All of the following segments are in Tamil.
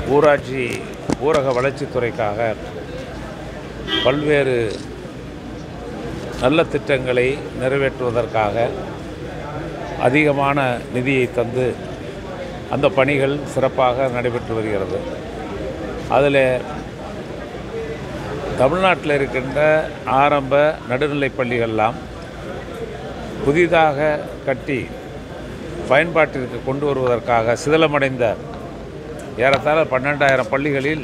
ஊராட்சி ஊரக வளர்ச்சித்துறைக்காக பல்வேறு நல்ல திட்டங்களை நிறைவேற்றுவதற்காக அதிகமான நிதியை தந்து அந்த பணிகள் சிறப்பாக நடைபெற்று வருகிறது அதில் தமிழ்நாட்டில் இருக்கின்ற ஆரம்ப நடுநிலைப் பள்ளிகள்லாம் புதிதாக கட்டி பயன்பாட்டிற்கு கொண்டு வருவதற்காக சிதிலமடைந்த ஏறத்தாழ பன்னெண்டாயிரம் பள்ளிகளில்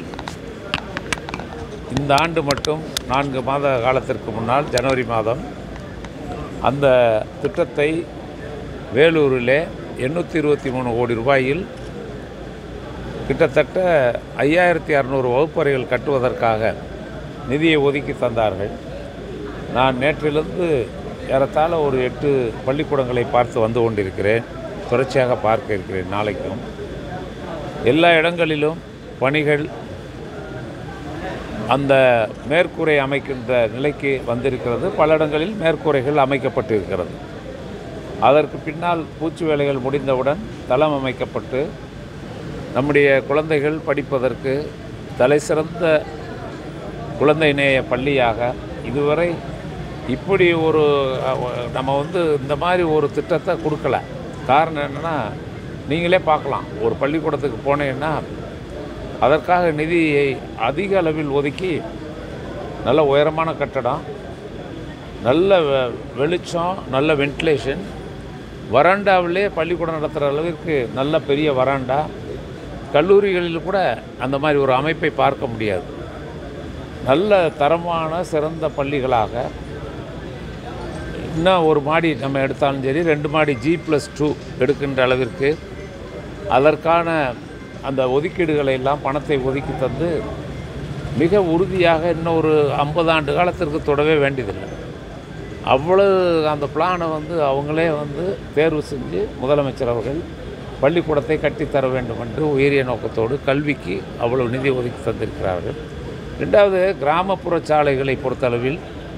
இந்த ஆண்டு மட்டும் நான்கு மாத காலத்திற்கு முன்னால் ஜனவரி மாதம் அந்த திட்டத்தை வேலூரிலே எண்ணூற்றி இருபத்தி மூணு கோடி ரூபாயில் கிட்டத்தட்ட ஐயாயிரத்தி அறநூறு வகுப்பறைகள் கட்டுவதற்காக நிதியை ஒதுக்கி தந்தார்கள் நான் நேற்றிலிருந்து ஏறத்தாழ ஒரு எட்டு பள்ளிக்கூடங்களை பார்த்து வந்து கொண்டிருக்கிறேன் தொடர்ச்சியாக பார்க்க இருக்கிறேன் நாளைக்கும் எல்லா இடங்களிலும் பணிகள் அந்த மேற்கூரை அமைக்கின்ற நிலைக்கு வந்திருக்கிறது பல இடங்களில் மேற்கூரைகள் அமைக்கப்பட்டிருக்கிறது அதற்கு பின்னால் பூச்சி வேலைகள் முடிந்தவுடன் தளம் அமைக்கப்பட்டு நம்முடைய குழந்தைகள் படிப்பதற்கு தலைசிறந்த குழந்தை நேய பள்ளியாக இதுவரை இப்படி ஒரு அஹ், நம்ம வந்து இந்த மாதிரி ஒரு திட்டத்தை கொடுக்கல காரணம் என்னென்னா நீங்களே பார்க்கலாம் ஒரு பள்ளிக்கூடத்துக்கு போனீங்கன்னா அதற்காக நிதியை அதிக அளவில் ஒதுக்கி நல்ல உயரமான கட்டடம் நல்ல வெ- வெளிச்சம் நல்ல வென்டிலேஷன் வராண்டாவிலே பள்ளிக்கூடம் நடத்துகிற அளவிற்கு நல்ல பெரிய வராண்டா கல்லூரிகளில் கூட அந்த மாதிரி ஒரு அமைப்பை பார்க்க முடியாது நல்ல தரமான சிறந்த பள்ளிகளாக இன்னும் ஒரு மாடி நம்ம எடுத்தாலும் சரி ரெண்டு மாடி ஜி ப்ளஸ் டூ எடுக்கின்ற அளவிற்கு அதற்கான அந்த ஒதுக்கீடுகளை எல்லாம் பணத்தை ஒதுக்கி தந்து மிக உறுதியாக இன்னும் ஒரு ஐம்பது ஆண்டு காலத்திற்கு தொடவே வேண்டியதில்லை அவ்வளவு அந்த பிளானை வந்து அவங்களே வந்து தேர்வு செஞ்சு முதலமைச்சர் அவர்கள் பள்ளிக்கூடத்தை கட்டித்தர வேண்டும் என்று உயரிய நோக்கத்தோடு கல்விக்கு அவ்வளவு நிதி ஒதுக்கி தந்திருக்கிறார்கள் ரெண்டாவது கிராமப்புற சாலைகளை பொறுத்தளவில்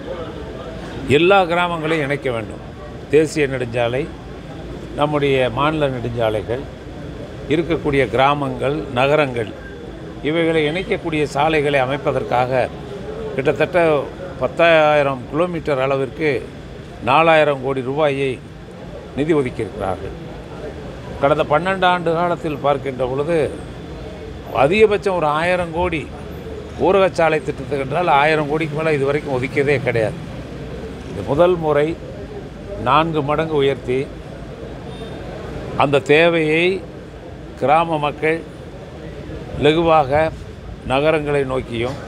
எல்லா கிராமங்களையும் இணைக்க வேண்டும் தேசிய நெடுஞ்சாலை நம்முடைய மாநில நெடுஞ்சாலைகள் இருக்கக்கூடிய கிராமங்கள் நகரங்கள் இவைகளை இணைக்கக்கூடிய சாலைகளை அமைப்பதற்காக கிட்டத்தட்ட பத்தாயிரம் கிலோமீட்டர் அளவிற்கு நாலாயிரம் கோடி ரூபாயை நிதி ஒதுக்கியிருக்கிறார்கள் கடந்த பன்னெண்டு ஆண்டு காலத்தில் பார்க்கின்ற பொழுது அதிகபட்சம் ஒரு ஆயிரம் கோடி ஊரகச்சாலை திட்டத்துக்கு என்றால் ஆயிரம் கோடிக்கு மேலே இது வரைக்கும் ஒதுக்கியதே கிடையாது இது முதல் முறை நான்கு மடங்கு உயர்த்தி அந்த தேவையை கிராம மக்கள் லகுவாக நகரங்களை நோக்கியும்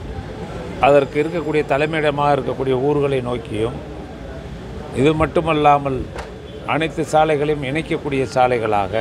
அதற்கு இருக்கக்கூடிய தலைமையிடமாக இருக்கக்கூடிய ஊர்களை நோக்கியும் இது மட்டுமல்லாமல் அனைத்து சாலைகளையும் இணைக்கக்கூடிய சாலைகளாக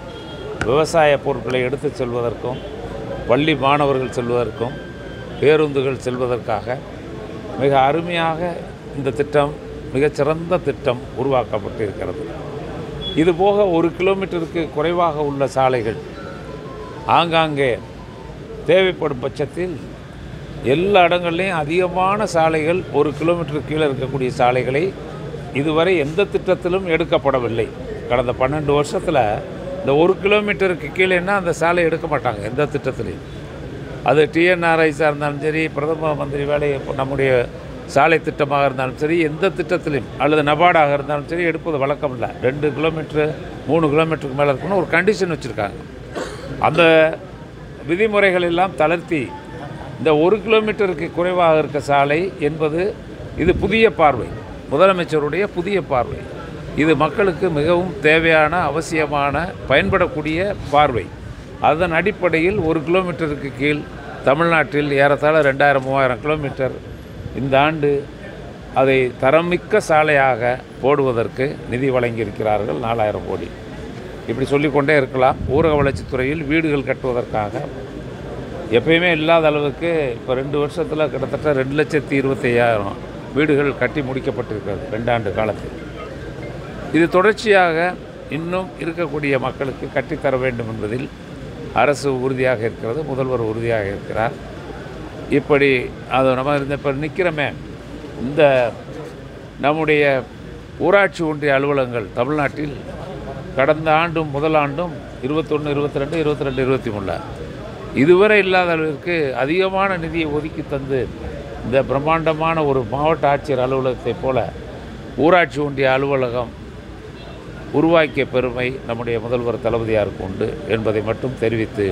விவசாய பொருட்களை எடுத்துச் செல்வதற்கும் பள்ளி மாணவர்கள் செல்வதற்கும் பேருந்துகள் செல்வதற்காக மிக அருமையாக இந்த திட்டம் மிகச்சிறந்த திட்டம் உருவாக்கப்பட்டிருக்கிறது இதுபோக ஒரு கிலோமீட்டருக்கு குறைவாக உள்ள சாலைகள் ஆங்காங்கே தேவைப்படும் பட்சத்தில் எல்லா இடங்கள்லையும் அதிகமான சாலைகள் ஒரு கிலோமீட்டர் கீழே இருக்கக்கூடிய சாலைகளை இதுவரை எந்த திட்டத்திலும் எடுக்கப்படவில்லை கடந்த பன்னெண்டு வருஷத்தில் இந்த ஒரு கிலோமீட்டருக்கு கீழேன்னா அந்த சாலை எடுக்க மாட்டாங்க எந்த திட்டத்திலையும் அது டிஎன்ஆர்ஐஸாக இருந்தாலும் சரி பிரதம மந்திரி வேலை இப்போ நம்முடைய சாலை திட்டமாக இருந்தாலும் சரி எந்த திட்டத்திலையும் அல்லது நபார்டாக இருந்தாலும் சரி எடுப்பது வழக்கம் இல்லை ரெண்டு கிலோமீட்ரு மூணு கிலோமீட்டருக்கு மேலே இருக்கணும் ஒரு கண்டிஷன் வச்சுருக்காங்க அந்த விதிமுறைகள் எல்லாம் தளர்த்தி இந்த ஒரு கிலோமீட்டருக்கு குறைவாக இருக்க சாலை என்பது இது புதிய பார்வை முதலமைச்சருடைய புதிய பார்வை இது மக்களுக்கு மிகவும் தேவையான அவசியமான பயன்படக்கூடிய பார்வை அதன் அடிப்படையில் ஒரு கிலோமீட்டருக்கு கீழ் தமிழ்நாட்டில் ஏறத்தாழ ரெண்டாயிரம் மூவாயிரம் கிலோமீட்டர் இந்த ஆண்டு அதை தரமிக்க சாலையாக போடுவதற்கு நிதி வழங்கியிருக்கிறார்கள் நாலாயிரம் கோடி இப்படி சொல்லிக்கொண்டே இருக்கலாம் ஊரக வளர்ச்சித்துறையில் வீடுகள் கட்டுவதற்காக எப்பயுமே இல்லாத அளவுக்கு இப்போ ரெண்டு வருஷத்தில் கிட்டத்தட்ட ரெண்டு லட்சத்தி இருபத்தையாயிரம் வீடுகள் கட்டி முடிக்கப்பட்டிருக்கிறது ரெண்டாண்டு காலத்தில் இது தொடர்ச்சியாக இன்னும் இருக்கக்கூடிய மக்களுக்கு கட்டித்தர வேண்டும் என்பதில் அரசு உறுதியாக இருக்கிறது முதல்வர் உறுதியாக இருக்கிறார் இப்படி அது நம்ம இந்த இப்போ நிற்கிறோமே இந்த நம்முடைய ஊராட்சி ஒன்றிய அலுவலகங்கள் தமிழ்நாட்டில் கடந்த ஆண்டும் முதல் ஆண்டும் இருபத்தொன்று இருபத்தி ரெண்டு இருபத்தி ரெண்டு இருபத்தி மூணில் இதுவரை இல்லாத அளவிற்கு அதிகமான நிதியை ஒதுக்கி தந்து இந்த பிரம்மாண்டமான ஒரு மாவட்ட ஆட்சியர் அலுவலகத்தைப் போல ஊராட்சி ஒன்றிய அலுவலகம் உருவாக்கிய பெருமை நம்முடைய முதல்வர் தளபதியாருக்கு உண்டு என்பதை மட்டும் தெரிவித்து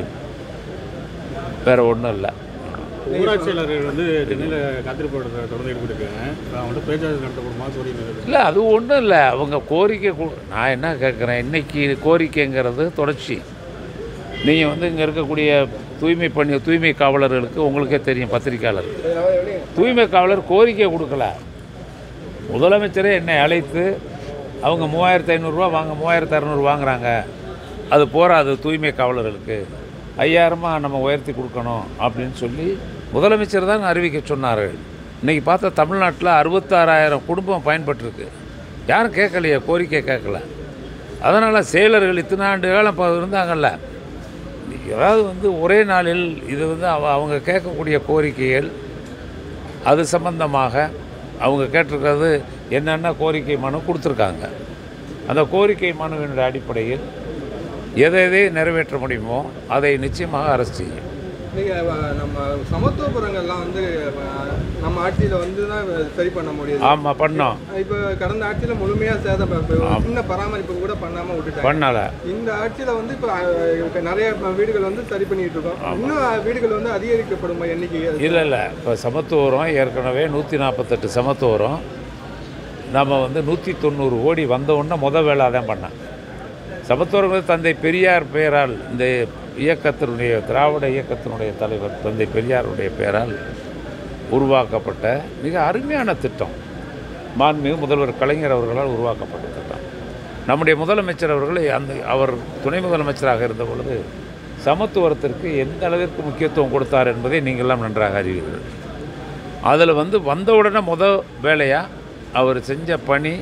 வேறு ஒன்றும் இல்லை ஊராட்சி செயலர்கள் வந்து சென்னையில் காத்திருப்பு தொடர்ந்து ஈடுபட்டுருக்காங்க அவங்கள்ட்ட பேச்சுவார்த்தை நடத்தப்படுமா சொல்லியிருந்தது இல்லை அது ஒன்றும் இல்லை அவங்க கோரிக்கை கு- நான் என்ன கேட்குறேன் இன்னைக்கு கோரிக்கைங்கிறது தொடர்ச்சி நீங்கள் வந்து இங்கே இருக்கக்கூடிய தூய்மை பணி தூய்மை காவலர்களுக்கு உங்களுக்கே தெரியும் பத்திரிக்கையாளர் தூய்மை காவலர் கோரிக்கை கொடுக்கல முதலமைச்சரே என்னை அழைத்து அவங்க மூவாயிரத்து ஐநூறுரூவா வாங்க மூவாயிரத்து அறநூறு வாங்குறாங்க அது போராது தூய்மை காவலர்களுக்கு ஐயாயிரமா நம்ம உயர்த்தி கொடுக்கணும் அப்படின்னு சொல்லி முதலமைச்சர் தான் அறிவிக்க சொன்னார் இன்றைக்கி பார்த்தா தமிழ்நாட்டில் அறுபத்தாறாயிரம் குடும்பம் பயன்பட்டுருக்கு யாரும் கேட்கலையே கோரிக்கை கேட்கல அதனால் செயலர்கள் இத்தனை ஆண்டு காலம் இப்போ இருந்தாங்கல்ல ஏதாவது வந்து ஒரே நாளில் இது வந்து அவ அவங்க கேட்கக்கூடிய கோரிக்கைகள் அது சம்பந்தமாக அவங்க கேட்டிருக்கிறது என்னென்ன கோரிக்கை மனு கொடுத்துருக்காங்க அந்த கோரிக்கை மனுவினுடைய அடிப்படையில் எதை எதை நிறைவேற்ற முடியுமோ அதை நிச்சயமாக அரசு செய்யும் நீங்கள் நம்ம சமத்துவபுரங்கள்லாம் வந்து அஹ், நம்ம ஆட்சியில் வந்து தான் சரி பண்ண முடியுது ஆமாம் பண்ணோம் இப்போ கடந்த ஆட்சியில் முழுமையாக சேதம் இப்ப ஒரு சின்ன பராமரிப்பு கூட பண்ணாமல் விட்டுட்டாங்க பண்ணலை இந்த ஆட்சியில் வந்து இப்போ நிறைய வீடுகள் வந்து சரி பண்ணிட்டு இருக்கோம் இன்னும் வீடுகள் வந்து அதிகரிக்கப்படும் எண்ணிக்கை அது. இல்லை இல்லை இப்போ சமத்துவரம் ஏற்கனவே நூற்றி நாற்பத்தெட்டு சமத்துவரம் நம்ம வந்து நூற்றி தொண்ணூறு கோடி வந்த உடனே முத வேலை தான் பண்ணேன் சமத்துவரங்கிறது தந்தை பெரியார் பெயரால் இந்த இயக்கத்தினுடைய திராவிட இயக்கத்தினுடைய தலைவர் தந்தை பெரியாருடைய பெயரால் உருவாக்கப்பட்ட மிக அருமையான திட்டம் மாண்புமிகு முதல்வர் கலைஞர் அவர்களால் உருவாக்கப்பட்ட திட்டம் நம்முடைய முதலமைச்சர் அவர்கள் அந்த அவர் துணை முதலமைச்சராக இருந்த பொழுது சமத்துவத்திற்கு எந்த அளவிற்கு முக்கியத்துவம் கொடுத்தார் என்பதை நீங்கள்லாம் நன்றாக அறிவீர்கள் அதில் வந்து வந்த உடனே முத வேலையாக அவர் செஞ்ச பணி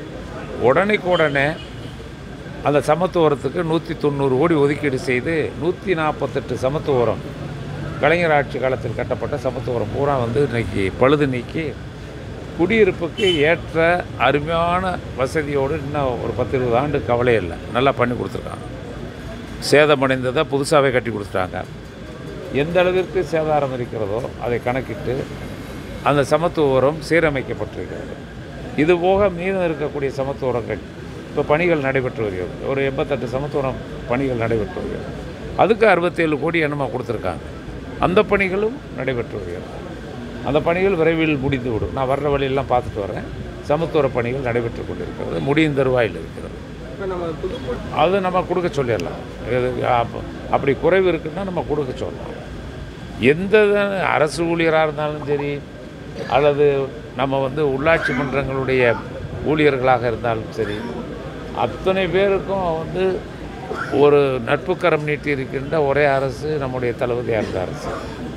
உடனே அந்த சமத்துவரத்துக்கு நூற்றி தொண்ணூறு கோடி ஒதுக்கீடு செய்து நூற்றி நாற்பத்தெட்டு சமத்துவரம் கலைஞர் ஆட்சி காலத்தில் கட்டப்பட்ட சமத்துவரம் பூரா வந்து இன்னைக்கு பழுது நீக்கி குடியிருப்புக்கு ஏற்ற அருமையான வசதியோடு இன்னும் ஒரு பத்து இருபது ஆண்டு கவலை இல்லை நல்லா பண்ணி கொடுத்துருக்காங்க சேதமடைந்ததை புதுசாகவே கட்டி கொடுத்துட்டாங்க எந்த அளவிற்கு சேதாரம் இருக்கிறதோ அதை கணக்கிட்டு அந்த சமத்துவரம் சீரமைக்கப்பட்டிருக்கிறது இது போக மீதம் இருக்கக்கூடிய சமத்துவரங்கள் இப்போ பணிகள் நடைபெற்று வருகிறது ஒரு எண்பத்தெட்டு சமத்துவரம் பணிகள் நடைபெற்று வருகிறது அதுக்கு அறுபத்தேழு கோடி என்னமோ கொடுத்துருக்காங்க அந்த பணிகளும் நடைபெற்று வருகிறது அந்த பணிகள் விரைவில் முடிந்து விடும் நான் வர்ற வழியெல்லாம் பார்த்துட்டு வரேன் சமத்துவர பணிகள் நடைபெற்று கொண்டிருக்கிறது முடியும் தருவாயில் இருக்கிறது இப்போ நம்ம புதுக்கோட்டை அது நம்ம கொடுக்க சொல்லிடலாம் இது அப்ப- அப்படி குறைவு இருக்குன்னா நம்ம கொடுக்க சொல்லலாம் எந்த த- அரசு ஊழியராக இருந்தாலும் சரி அல்லது நம்ம வந்து உள்ளாட்சி மன்றங்களுடைய ஊழியர்களாக இருந்தாலும் சரி அத்தனை பேருக்கும் வந்து ஒரு நட்புக்கரம் நீட்டி இருக்கின்ற ஒரே அரசு நம்முடைய தளபதியாக இருந்த அரசு